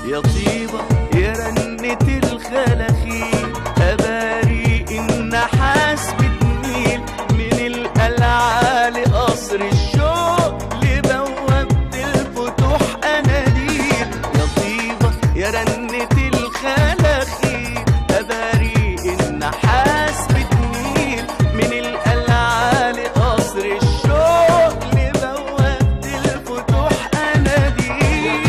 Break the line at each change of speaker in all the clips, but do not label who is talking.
يا طيبة يا رنة الخلاخيل أباري النحاس بتميل من القلعة لقصر الشوق لبوابة الفتوح أناديل يا طيبة يا رنة الخلاخيل أباري النحاس بتميل من القلعة لقصر الشوق لبوابة الفتوح أناديل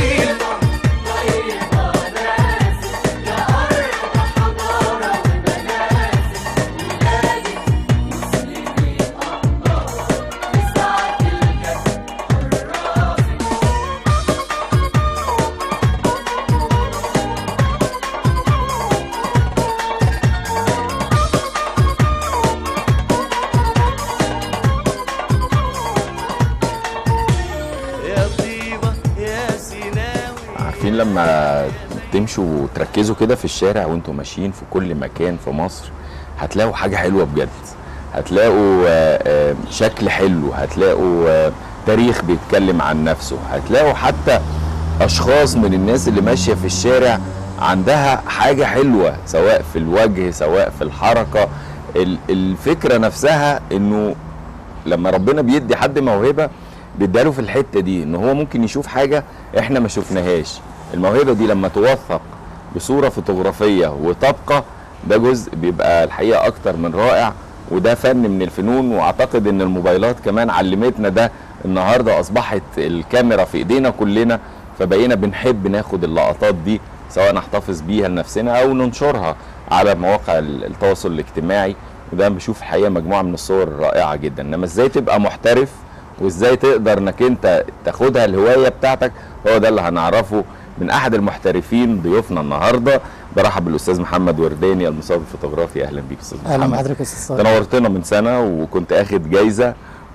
يا طيبة يا سيناوي
عارفين لما تمشوا وتركزوا كده في الشارع وانتوا ماشيين في كل مكان في مصر هتلاقوا حاجة حلوة بجد هتلاقوا آه، آه، شكل حلو هتلاقوا آه، تاريخ بيتكلم عن نفسه هتلاقوا حتى اشخاص من الناس اللي ماشية في الشارع عندها حاجة حلوة سواء في الوجه سواء في الحركة ال- الفكرة نفسها انه لما ربنا بيدي حد موهبه بيداله في الحته دي ان هو ممكن يشوف حاجه احنا ما شفناهاش الموهبه دي لما توثق بصوره فوتوغرافيه وتبقى ده جزء بيبقى الحقيقه اكتر من رائع وده فن من الفنون واعتقد ان الموبايلات كمان علمتنا ده النهارده اصبحت الكاميرا في ايدينا كلنا فبقينا بنحب ناخد اللقطات دي سواء نحتفظ بيها لنفسنا او ننشرها على مواقع التواصل الاجتماعي وده بشوف الحقيقه مجموعه من الصور رائعه جدا انما ازاي تبقى محترف وازاي تقدر انك انت تاخدها الهوايه بتاعتك هو ده اللي هنعرفه من احد المحترفين ضيوفنا النهارده برحب بالاستاذ محمد ورداني المصور الفوتوغرافي اهلا بيك استاذ محمد
اهلا بحضرتك يا استاذ
انت
صالح
نورتنا من سنه وكنت اخد جايزه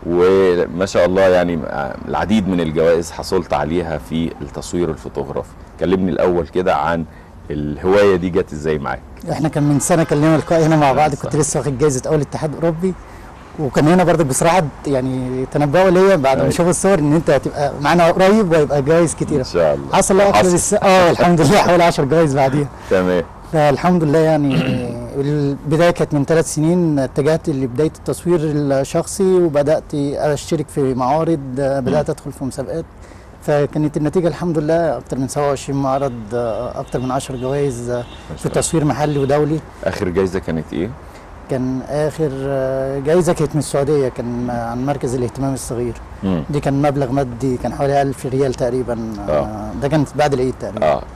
وما شاء الله يعني العديد من الجوائز حصلت عليها في التصوير الفوتوغرافي كلمني الاول كده عن الهوايه دي جت ازاي معاك
احنا كان من سنه كان لنا لقاء هنا مع بعض
صح.
كنت لسه واخد جايزه اول اتحاد اوروبي وكان هنا برضك بصراحه يعني تنبؤوا ليا بعد ما
أيوة.
شافوا الصور ان انت هتبقى معانا قريب وهيبقى جوائز
ان
كتيره
شاء الله
حصل لا اكتر
حصل.
الس... اه الحمد لله حوالي 10 جوائز بعديها
تمام
فالحمد لله يعني البدايه كانت من ثلاث سنين اتجهت لبدايه التصوير الشخصي وبدات اشترك في معارض بدات ادخل في مسابقات فكانت النتيجه الحمد لله اكتر من 27 معرض اكتر من 10 جوائز
ما
في
شاء الله.
تصوير محلي ودولي
اخر جايزه كانت ايه
كان اخر جايزه كانت من السعوديه كان عن مركز الاهتمام الصغير
مم.
دي كان مبلغ مادي كان حوالي 1000 ريال تقريبا
آه.
ده كانت بعد العيد تقريبا
اه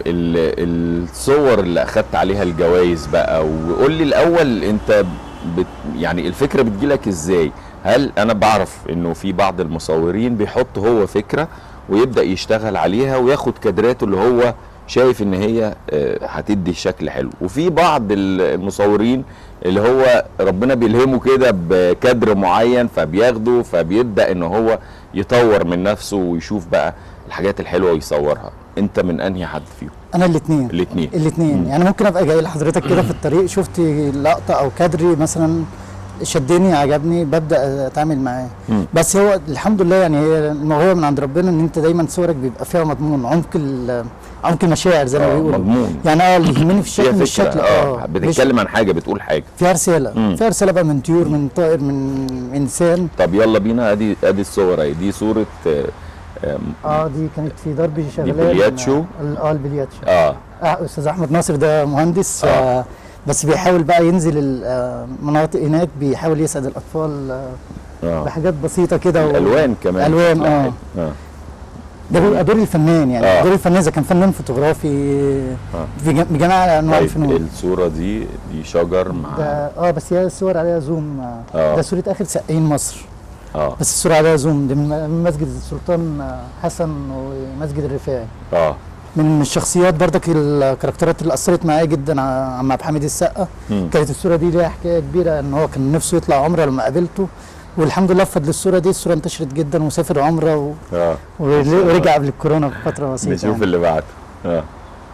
ال- الصور اللي اخدت عليها الجوائز بقى وقول لي الاول انت بت يعني الفكره بتجيلك ازاي هل انا بعرف انه في بعض المصورين بيحط هو فكره ويبدا يشتغل عليها وياخد كادراته اللي هو شايف ان هي آه، هتدي شكل حلو وفي بعض ال- المصورين اللي هو ربنا بيلهمه كده بكادر معين فبياخده فبيبدا ان هو يطور من نفسه ويشوف بقى الحاجات الحلوه ويصورها انت من انهي حد فيهم
انا الاثنين
الاثنين
الاثنين يعني ممكن ابقى جاي لحضرتك كده في الطريق شفت لقطه او كادر مثلا شدني عجبني ببدا اتعامل معاه
مم.
بس هو الحمد لله يعني هي الموهبه من عند ربنا ان انت دايما صورك بيبقى فيها مضمون عمق ال- عمق المشاعر زي ما
آه،
بيقولوا
مضمون
يعني اه اللي يهمني في
فيها
الشكل مش
فكرة،
الشكل
اه
مش-
بتتكلم عن حاجه بتقول حاجه
فيها رساله
مم.
فيها رساله بقى من طيور من طائر من انسان
طب يلا بينا ادي ادي الصور اهي دي صوره آه، آم،
اه دي كانت في درب شغلان
بلياتشو؟
اه البلياتشو
اه
آه استاذ احمد ناصر ده مهندس
آه.
آه. بس بيحاول بقى ينزل المناطق هناك بيحاول يسعد الاطفال آه
اه
بحاجات بسيطه كده و-
الالوان كمان
ألوان،
شكلها
آه.
حلو. اه
ده بيبقى دور الفنان يعني
آه.
دور الفنان اذا كان فنان فوتوغرافي
آه.
في جم- بجميع انواع
طيب
الفنون
الصوره دي دي شجر مع
ده اه بس هي الصور عليها زوم آه.
آه.
ده صوره اخر سقايين مصر
اه
بس الصوره عليها زوم دي من من مسجد السلطان آه، حسن ومسجد الرفاعي
اه
من الشخصيات برضك الكاركترات اللي اثرت معايا جدا ع- عم عبد الحميد السقا
مم.
كانت الصوره دي ليها حكايه كبيره ان هو كان نفسه يطلع عمره لما قابلته والحمد لله بفضل الصوره دي الصوره انتشرت جدا وسافر عمره و...
اه
ور- ورجع قبل الكورونا بفتره بسيطه
نشوف
يعني.
اللي بعده اه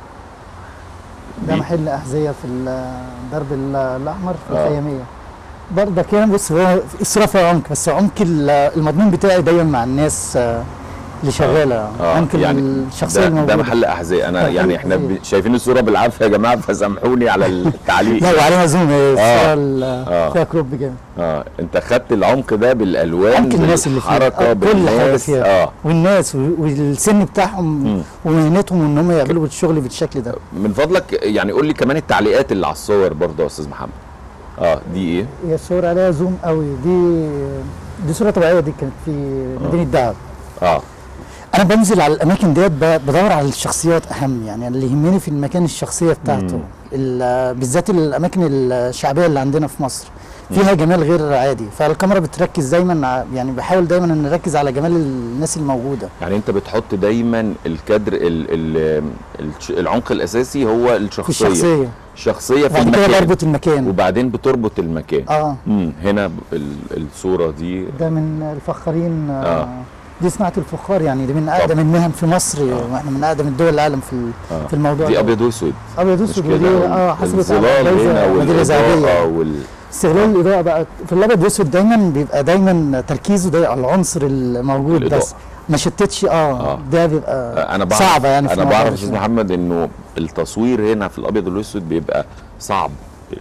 ده
دي.
محل احذيه في الدرب ال- الاحمر في
آه.
الخياميه برضك يعني بص هو الصوره فيها عمق بس عمق ال- المضمون بتاعي دايما مع الناس آه، اللي شغاله ممكن الشخصيه
ده,
الموجوده
ده محل احذيه انا
ده
يعني
محل
احنا
أحذية.
ب- شايفين الصوره بالعافيه يا جماعه فسامحوني على التعليق
لا وعليها زوم هي الصورة
آه.
ال- فيها كروب جامد
اه انت خدت العمق ده بالالوان
يمكن الناس اللي فيها
بالحركه
آه، كل حاجه
بالناس
فيها
اه
والناس و- والسن بتاعهم
مم.
ومهنتهم ان هم يعملوا الشغل بالشكل ده
من فضلك يعني قول لي كمان التعليقات اللي على الصور برضه يا استاذ محمد اه دي ايه
هي الصورة عليها زوم قوي دي دي صورة طبيعية دي كانت في مدينة دهب
اه
انا بنزل على الاماكن ديت ب- بدور على الشخصيات اهم يعني اللي يهمني في المكان الشخصيه بتاعته
مم.
ال- بالذات الاماكن الشعبيه اللي عندنا في مصر فيها جمال غير عادي فالكاميرا بتركز دايما ع- يعني بحاول دايما ان نركز على جمال الناس الموجوده
يعني انت بتحط دايما الكادر ال ال الش- العمق الاساسي هو
في
الشخصيه
الشخصيه
الشخصيه في
وبعد كده
المكان
بربط المكان
وبعدين بتربط المكان
اه
امم هنا ب- ال- الصوره دي
ده من الفخارين آه.
آه.
دي صناعه الفخار يعني دي من اقدم المهن في مصر واحنا من اقدم الدول العالم في ال-
آه.
في الموضوع
دي
ده.
ابيض واسود
ابيض
مش
اسود
كده
ودي اه حصلت على
الظلال
جايزة
هنا
ميدالية ذهبية.
والاضاءه وال
استغلال الاضاءه بقى في الابيض والاسود دايما بيبقى دايما تركيزه ده على العنصر الموجود
الإضاءة.
بس ما شتتش اه,
آه.
ده بيبقى
انا بعرف
صعبه يعني في
انا
موضوع
بعرف يا استاذ
الرسم.
محمد انه التصوير هنا في الابيض والاسود بيبقى صعب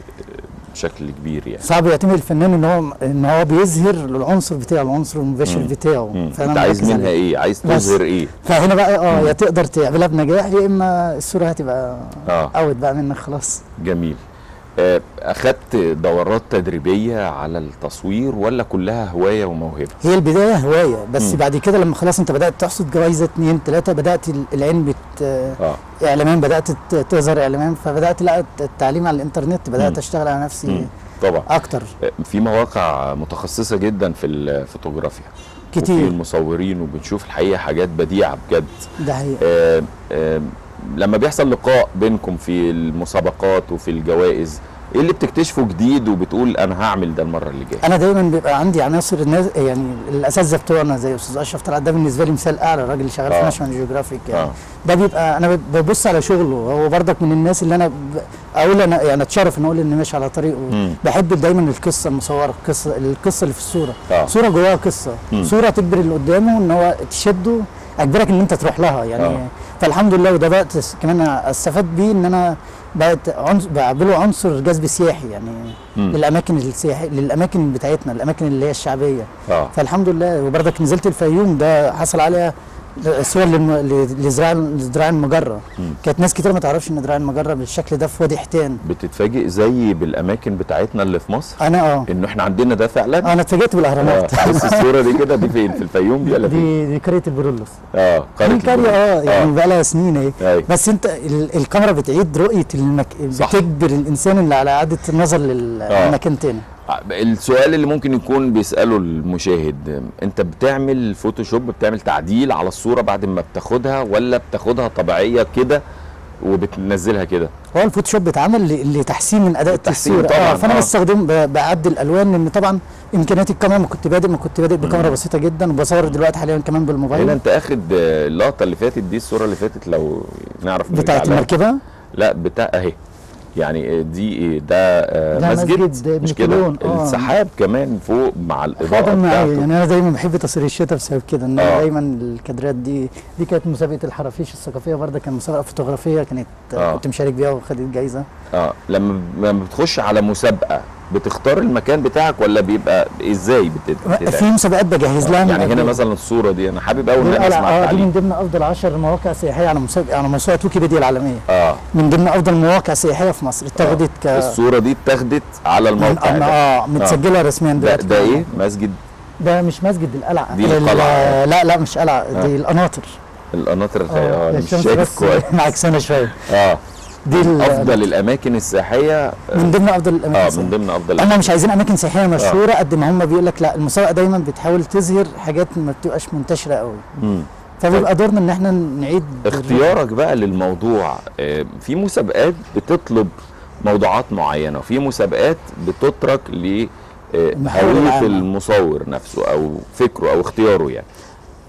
بشكل كبير يعني
صعب يعتمد الفنان ان هو ان هو بيظهر العنصر بتاعه العنصر المباشر
مم.
بتاعه
مم.
فأنا
انت عايز
مركز
منها
عليه.
ايه عايز
بس.
تظهر ايه
فهنا بقى اه يا تقدر تعملها بنجاح يا اما الصوره هتبقى
اه
اوت بقى منك خلاص
جميل آه، اخدت دورات تدريبيه على التصوير ولا كلها هوايه وموهبه
هي البدايه هوايه بس
مم.
بعد كده لما خلاص انت بدات تحصد جوائز اتنين تلاته بدات ال- العين بت
اه
اعلاميا بدات ت- تظهر اعلاميا فبدات لا التعليم على الانترنت بدات
مم.
اشتغل على نفسي
مم. طبعا
اكتر
آه، في مواقع متخصصه جدا في الفوتوغرافيا وفي
كتير
المصورين وبنشوف الحقيقه حاجات بديعه بجد
ده حقيقي
آه، آه، لما بيحصل لقاء بينكم في المسابقات وفي الجوائز ايه اللي بتكتشفه جديد وبتقول انا هعمل ده المره اللي جايه
انا دايما بيبقى عندي عناصر الناس يعني الاساتذه بتوعنا زي استاذ اشرف طلعت ده بالنسبه لي مثال اعلى راجل شغال في
آه.
ناشونال جيوغرافيك يعني
آه.
ده بيبقى انا ببص على شغله هو برضك من الناس اللي انا ب- اقول انا يعني اتشرف ان اقول ان ماشي على طريقه
مم.
بحب دايما القصه المصوره القصه القصه اللي في الصوره
آه.
صوره جواها قصه
مم.
صوره تجبر اللي قدامه ان هو تشده اجبرك ان انت تروح لها يعني
آه.
فالحمد لله وده بقى تس- كمان استفاد بيه ان انا بقت عنصر بعمله عنصر جذب سياحي يعني
مم.
للاماكن السياحيه للاماكن بتاعتنا الاماكن اللي هي الشعبيه
اه
فالحمد لله وبرضك نزلت الفيوم ده حصل عليها صور للم- ل- لزراع لزراع المجره
مم.
كانت ناس كتير ما تعرفش ان زراع المجره بالشكل ده في وادي حيتان
بتتفاجئ زي بالاماكن بتاعتنا اللي في مصر
انا اه
انه احنا عندنا ده فعلا
انا اتفاجئت بالاهرامات
آه، بص الصوره دي كده دي فين في الفيوم دي ولا فين
دي دي قريه البرولوس
اه
دي
قريه
قريه
البرولوس.
اه يعني بقى لها سنين اهي
أيوة.
بس انت ال- الكاميرا بتعيد رؤيه المك...
صح.
بتجبر الانسان اللي على اعاده النظر لل-
آه.
للمكان تاني
السؤال اللي ممكن يكون بيسأله المشاهد انت بتعمل فوتوشوب بتعمل تعديل على الصورة بعد ما بتاخدها ولا بتاخدها طبيعية كده وبتنزلها كده
هو الفوتوشوب بيتعمل ل- لتحسين من اداء
للتحسين
التصوير
طبعاً،
اه فانا
آه.
بستخدم ب- بعدل الالوان لان طبعا امكانيات الكاميرا ما كنت بادئ ما كنت بادئ بكاميرا بسيطه جدا وبصور دلوقتي حاليا كمان
هنا
بالموبايل
انت اخد آه، اللقطة اللي فاتت دي الصورة اللي فاتت لو نعرف نرجع
بتاعت
لها.
المركبه
لا بتاع اهي يعني آه، دي ايه ده, آه
ده
مسجد,
مسجد ابن
مش كده
كلون، آه.
السحاب كمان فوق مع الاضاءة
خاطر معايا
بتاعته
يعني انا دايما بحب تصوير الشتاء بسبب كده ان
آه.
أنا دايما الكادرات دي دي كانت مسابقه الحرافيش الثقافيه برضه كان مسابقه فوتوغرافيه كانت
آه.
كنت مشارك بيها وخدت جايزه
اه لما لما بتخش على مسابقة بتختار المكان بتاعك ولا بيبقى ازاي بت- بتتعمل؟
في مسابقات بجهز لها من
يعني هنا
قبل.
مثلا الصوره دي انا حابب قوي ان
دي
انا اسمع
اه دي من
التعليق
ضمن افضل 10 مواقع سياحيه على مسابقه على موسوعه ويكيبيديا العالميه
اه
من ضمن افضل مواقع سياحيه في مصر اتخذت ك
الصوره دي اتاخدت على
من
الموقع
أنا
ده
اه متسجله رسميا
ده,
دلوقتي
ده
كمان.
ايه مسجد
ده مش مسجد القلعه
دي
ال-
القلعة.
لا لا مش قلعه دي القناطر
القناطر الخيال اه أنا مش
الشمس
شايف
بس
كويس
معكسانه شويه
اه
دي ال-
افضل الاماكن السياحيه
من ضمن افضل الاماكن
اه
السياحية.
من ضمن افضل
هم مش عايزين اماكن سياحيه مشهوره قد ما هم بيقول لك لا المسابقه دايما بتحاول تظهر حاجات ما بتبقاش منتشره قوي
مم.
فبيبقى دورنا ان احنا نعيد
اختيارك بقى للموضوع آه، في مسابقات بتطلب موضوعات معينه وفي مسابقات بتترك ل آه،
المحاور
هويه
العامة.
المصور نفسه او فكره او اختياره يعني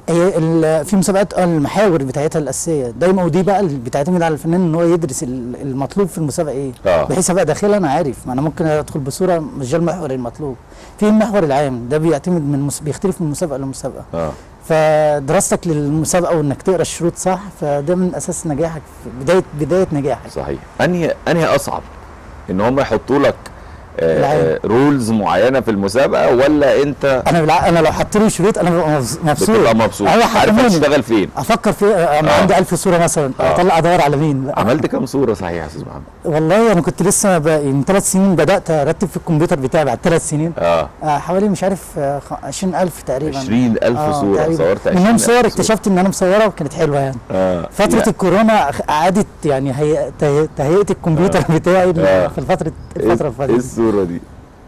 هي ال- في مسابقات اه المحاور بتاعتها الاساسيه دايما ودي بقى اللي بتعتمد على الفنان ان هو يدرس ال- المطلوب في المسابقه ايه
آه.
بحيث ابقى داخلها انا عارف ما انا ممكن ادخل بصوره مش ده المحور المطلوب في المحور العام ده بيعتمد من مس... بيختلف من مسابقه لمسابقه
اه
فدراستك للمسابقه وانك تقرا الشروط صح فده من اساس نجاحك في بدايه بدايه نجاحك
صحيح انهي انهي اصعب ان هم يحطوا لك
العام.
رولز معينه في المسابقه ولا انت
انا بالع... انا لو حط لي شروط انا ببقى مبس- مبسوط
بتبقى مبسوط
أيوة،
عارف
حكموني.
هتشتغل فين
افكر في انا
آه.
عندي ألف صوره مثلا
آه.
اطلع ادور على مين بقى.
عملت كام صوره صحيح يا استاذ محمد
والله انا كنت لسه ب... من ثلاث سنين بدات ارتب في الكمبيوتر بتاعي بعد ثلاث سنين
اه
آه حوالي مش عارف آه، خ- 20000 تقريبا
20000
آه،
صوره
تقريباً.
صورت 20000
منهم صور
صورة.
اكتشفت ان انا مصوره وكانت حلوه يعني
اه
فتره
لا.
الكورونا أخ- اعادت يعني هي... ته- تهيئه الكمبيوتر بتاعي
آه.
في الفتره
ايه
الفتره
إيه
الفاتت
الصوره دي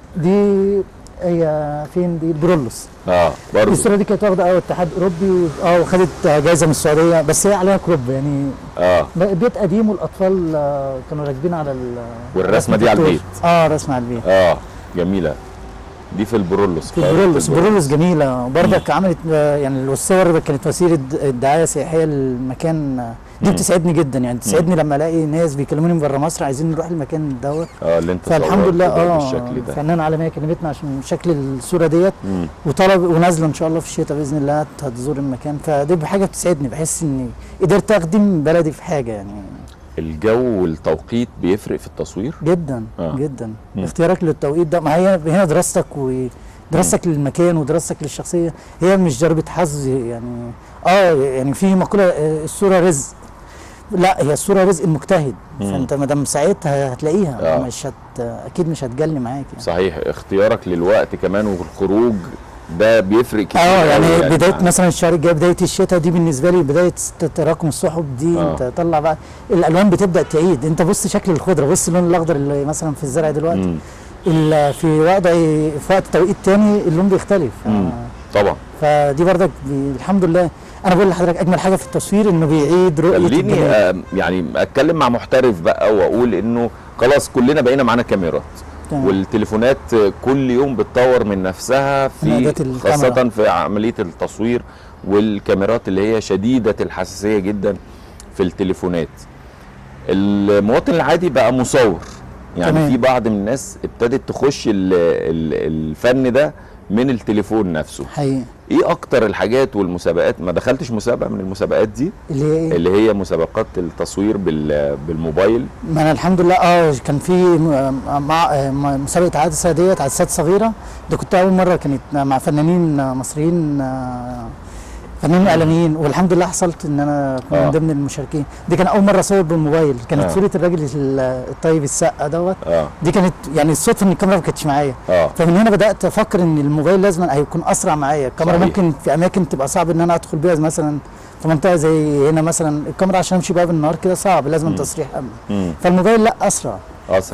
دي هي فين دي برولوس
اه برضه
الصوره دي كانت واخده اه اتحاد اوروبي و- اه وخدت جايزه من السعوديه بس هي عليها كروب يعني
اه
ب- بيت قديم والاطفال آه، كانوا راكبين على ال
والرسمة دي على
الدكتور.
البيت.
اه رسمه على البيت
اه جميله دي في البرولوس
في برولوس برولوس جميله وبرضك عملت آه، يعني الصور كانت وسيله د- دعايه سياحيه للمكان آه، دي
مم.
بتسعدني جدا يعني تسعدني لما الاقي ناس بيكلموني من بره مصر عايزين نروح المكان دوت
اه اللي انت
فالحمد
صورت
لله
ده
اه
بالشكل ده
فنانه عالميه كلمتنا عشان شكل الصوره ديت
مم.
وطلب ونازله ان شاء الله في الشتاء باذن الله هتزور المكان فدي حاجه بتسعدني بحس اني قدرت اخدم بلدي في حاجه يعني
الجو والتوقيت بيفرق في التصوير
جدا
آه.
آه. جدا
مم.
اختيارك للتوقيت ده ما هي هنا دراستك ودراستك للمكان ودراستك للشخصيه هي مش ضربه حظ يعني اه يعني في مقوله آه، الصوره رزق لا هي الصوره رزق المجتهد
مم.
فانت ما دام سعيتها هتلاقيها
آه.
مش هت اكيد مش هتجلي معاك يعني
صحيح اختيارك للوقت كمان والخروج ده بيفرق كتير
اه يعني,
أوي
بدايه
مع-
مثلا الشهر الجاي بدايه الشتاء دي بالنسبه لي بدايه ست- تراكم السحب دي
آه.
انت طلع بقى الالوان بتبدا تعيد انت بص شكل الخضره بص اللون الاخضر اللي مثلا في الزرع دلوقتي
مم.
ال- في وقت في وقت توقيت تاني اللون بيختلف
مم. طبعا
فدي برضك بي- الحمد لله انا بقول لحضرتك اجمل حاجه في التصوير انه بيعيد رؤيه
خليني
الجمال.
آه، يعني اتكلم مع محترف بقى واقول انه خلاص كلنا بقينا معانا كاميرات
تمام.
والتليفونات كل يوم بتطور من نفسها
من
في
أداة الكاميرا.
خاصة في عملية التصوير والكاميرات اللي هي شديدة الحساسية جدا في التليفونات المواطن العادي بقى مصور يعني
تمام.
في بعض من الناس ابتدت تخش ال- ال- الفن ده من التليفون نفسه
حقيقي
ايه اكتر الحاجات والمسابقات ما دخلتش مسابقة من المسابقات دي
اللي هي ايه
اللي هي مسابقات التصوير بال- بالموبايل
ما انا الحمد لله اه كان في م- مع آه، م- مسابقه عدسه ديت عدسات صغيره ده كنت اول مره كانت مع فنانين آه، مصريين آه، فنانين اعلاميين والحمد لله حصلت ان انا اكون
آه.
من ضمن المشاركين دي كان اول مره اصور بالموبايل كانت
آه.
صوره الراجل ال- الطيب السقا دوت
اه
دي كانت يعني الصدفه ان الكاميرا ما كانتش معايا
اه
فمن هنا بدات افكر ان الموبايل لازم هيكون اسرع معايا الكاميرا
صحيح.
ممكن في اماكن تبقى صعب ان انا ادخل بيها مثلا في منطقه زي هنا مثلا الكاميرا عشان امشي بيها بالنهار كده صعب لازم
مم.
تصريح امن
امم
فالموبايل لا اسرع
اصلا
ف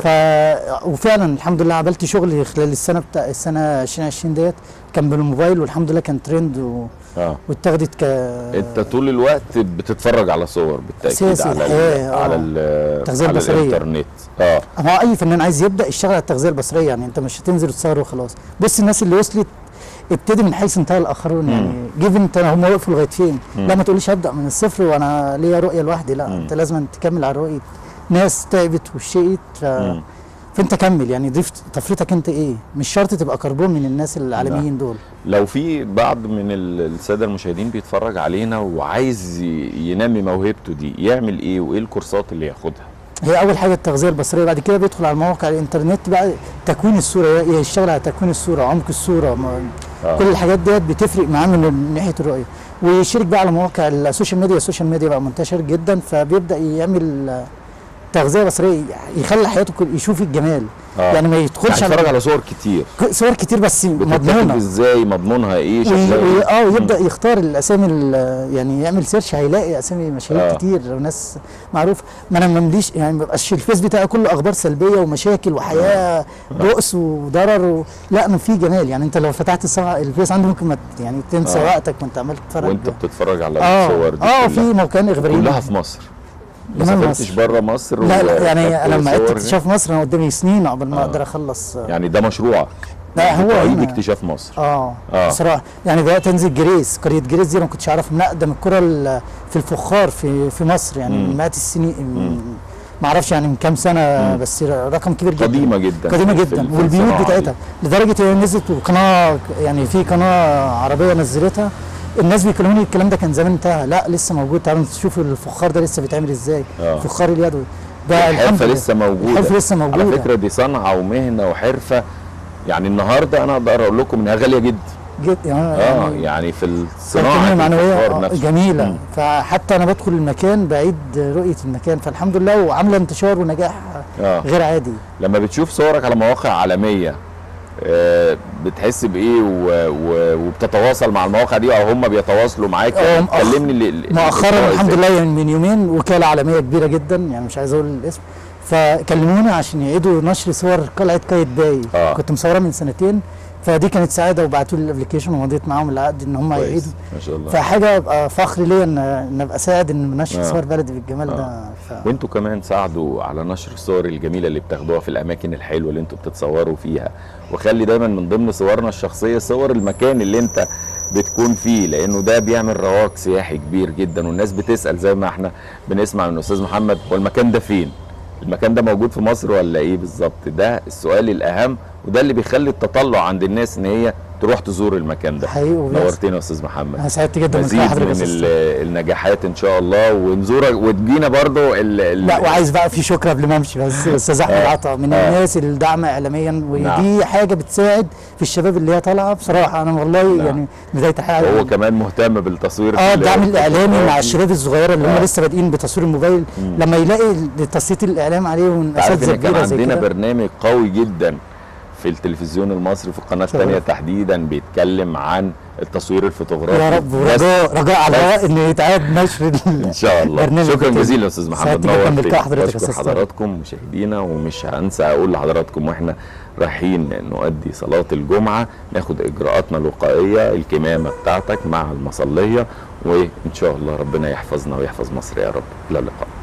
وفعلا الحمد لله عملت شغل خلال السنه بتاع السنه 2020 ديت كان بالموبايل والحمد لله كان ترند و...
اه
واتاخدت ك
انت طول الوقت بتتفرج على صور بالتاكيد
أساسي
على
الحياة،
ال
آه.
على ال
التغذية
على
البصرية.
الانترنت اه
هو اي فنان عايز يبدا يشتغل على التغذيه البصريه يعني انت مش هتنزل تصور وخلاص بص الناس اللي وصلت ابتدي من حيث انتهى الاخرون يعني جيف انت هم وقفوا لغايه فين لا ما تقوليش هبدا من الصفر وانا ليا رؤيه لوحدي لا
مم.
انت لازم تكمل على رؤيه ناس تعبت وشقت ف...
مم.
فانت كمل يعني ضيف طفرتك انت ايه مش شرط تبقى كربون من الناس العالميين دول
لو في بعض من ال- الساده المشاهدين بيتفرج علينا وعايز ي- ينمي موهبته دي يعمل ايه وايه الكورسات اللي ياخدها
هي اول حاجه التغذيه البصريه بعد كده بيدخل على مواقع الانترنت بقى تكوين الصوره يشتغل على تكوين الصوره عمق الصوره ما-
آه.
كل الحاجات ديت بتفرق معاه من ناحيه الرؤيه ويشارك بقى على مواقع السوشيال ميديا السوشيال ميديا بقى منتشر جدا فبيبدا يعمل آه، تغذيه بصريه يخلي حياته كل- يشوف الجمال
آه.
يعني ما
يعني
يدخلش
اتفرج
على
على صور كتير
صور كتير بس
بتتاخد
مضمونه
ازاي مضمونها ايه
وي-
شكلها
وي-
إيه؟
اه
مم.
يبدا يختار الاسامي ال- يعني يعمل سيرش هيلاقي اسامي مشاهير
آه.
آه. كتير وناس معروف ما انا ما ممديش يعني ما بيبقاش الفيس بتاعي كله اخبار سلبيه ومشاكل وحياه بؤس وضرر و... لا انا في جمال يعني انت لو فتحت الصفحه الفيس عندي ممكن ما ت- يعني تنسى
آه.
آه. وقتك وانت عمال تتفرج
وانت بتتفرج على
اه
الصور دي
اه
كلها.
في موقعين اخباريين
كلها في مصر ما
جمال
سافرتش
مصر.
بره مصر
لا لا يعني
وخدت
انا لما
صور
عدت اكتشاف مصر انا قدامي سنين عقبال ما
آه.
اقدر اخلص آه.
يعني ده مشروعك
لا هو
بتعيد
هنا
اكتشاف مصر
اه
آه.
بصراحه يعني بدات انزل جريس قريه جريس دي أنا ما كنتش اعرف من اقدم القرى ال- في الفخار في في مصر يعني
مم.
من مئات السنين من- ما اعرفش يعني من كام سنه
مم.
بس رقم كبير جدا
قديمه جدا
قديمه
في-
جدا
في
والبيوت
الصناعة دي.
بتاعتها لدرجه هي نزلت وقناه يعني في قناه عربيه نزلتها الناس بيكلموني الكلام ده كان زمان انتهى لا لسه موجود تعالوا تشوفوا الفخار ده لسه بيتعمل ازاي
آه.
الفخار اليدوي ده الحمد
الحرفه
لله
لسه موجوده
الحرفه لسه
على
موجوده
فكره دي صنعه ومهنه وحرفه يعني النهارده انا اقدر اقول لكم انها غاليه جدا
جد يعني
اه يعني في الصناعه
الكمية معنوية
الفخار
آه،
نفسه.
جميلة
مم.
فحتى أنا بدخل المكان بعيد رؤية المكان فالحمد لله وعاملة انتشار ونجاح
اه
غير عادي
لما بتشوف صورك على مواقع عالميه آه، بتحس بايه و- و- وبتتواصل مع المواقع دي او هم بيتواصلوا معاك
آه، مؤخ-
كلمني ال- ال-
مؤخرا
الإجراء
الحمد
إزاي؟
لله يعني من يومين وكالة عالمية كبيرة جدا يعني مش عايز أقول الاسم فكلموني عشان يعيدوا نشر صور قلعة قايتباي
آه.
كنت مصورها من سنتين فدي كانت سعادة وبعتوا لي الابلكيشن ومضيت معاهم العقد إن هم
كويس
يعيدوا
ما شاء الله
فحاجة أبقى فخر ليا إن إن أبقى ساعد إن نشر
آه.
صور بلدي بالجمال
آه.
ده ف...
وانتوا كمان ساعدوا على نشر الصور الجميله اللي بتاخدوها في الاماكن الحلوه اللي انتوا بتتصوروا فيها وخلي دايما من ضمن صورنا الشخصيه صور المكان اللي انت بتكون فيه لانه ده بيعمل رواق سياحي كبير جدا والناس بتسال زي ما احنا بنسمع من استاذ محمد هو المكان ده فين المكان ده موجود في مصر ولا ايه بالظبط ده السؤال الاهم وده اللي بيخلي التطلع عند الناس ان هي تروح تزور المكان ده
حقيقي وبس.
نورتنا يا استاذ محمد
أنا سعدت جدا من
مزيد
حضرتك
من
يا أستاذ
ال- النجاحات ان شاء الله ونزورك وتجينا برضو ال ال
لا وعايز بقى في شكر قبل ما امشي بس استاذ احمد
آه.
عطا من
آه.
الناس اللي داعمه اعلاميا ودي
نعم.
حاجه بتساعد في الشباب اللي هي طالعه بصراحه انا والله
نعم.
يعني بدايه حاجه
وهو كمان مهتم بالتصوير في
اه
ال-
الدعم
في
الاعلامي
الفقرات
مع
دي.
الشباب الصغيره اللي
آه.
هم لسه بادئين بتصوير الموبايل
مم.
لما يلاقي تسليط الاعلام عليه من
انت عارف
اساتذه
ان كان
كبيره زي
عندنا
كده
برنامج قوي جدا في التلفزيون المصري في القناه
شرف.
الثانيه تحديدا بيتكلم عن التصوير الفوتوغرافي
يا رب
بس
ورجاء رجاء على
بس.
الهواء ان يتعاد نشر ال-
ان شاء الله
برنامج
شكرا
بتاعي.
جزيلا يا استاذ محمد
سعدت جدا
نور
بلقاء
فيك.
حضرتك يا
بشكر
أستاذ طارق.
حضراتكم مشاهدينا ومش هنسى اقول لحضراتكم واحنا رايحين نؤدي صلاه الجمعه ناخد اجراءاتنا الوقائيه الكمامه بتاعتك مع المصليه وان شاء الله ربنا يحفظنا ويحفظ مصر يا رب الى اللقاء